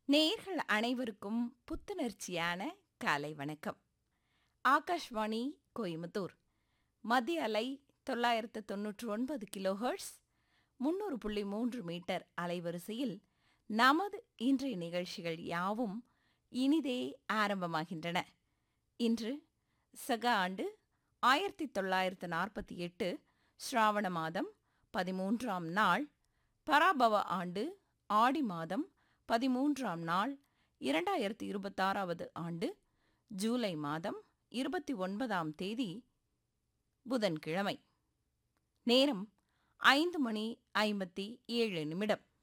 நேயர்கள் அனைவருக்கும் புத்துணர்ச்சியான காலை வணக்கம் ஆகாஷ்வாணி கோயம்புத்தூர் மத்திய அலை தொள்ளாயிரத்து தொன்னூற்று ஒன்பது கிலோஹெர்ட்ஸ் முன்னூறு புள்ளி மூன்று மீட்டர் அலைவரிசையில் நமது இன்றைய நிகழ்ச்சிகள் யாவும் இனிதே ஆரம்பமாகின்றன இன்று சக ஆண்டு ஆயிரத்தி தொள்ளாயிரத்து நாற்பத்தி எட்டு ஸ்ராவண மாதம் பதிமூன்றாம் நாள் பராபவ ஆண்டு ஆடி மாதம் பதிமூன்றாம் நாள் இரண்டாயிரத்தி இருபத்தாறாவது ஆண்டு ஜூலை மாதம் இருபத்தி ஒன்பதாம் தேதி புதன்கிழமை நேரம் ஐந்து மணி ஐம்பத்தி ஏழு நிமிடம்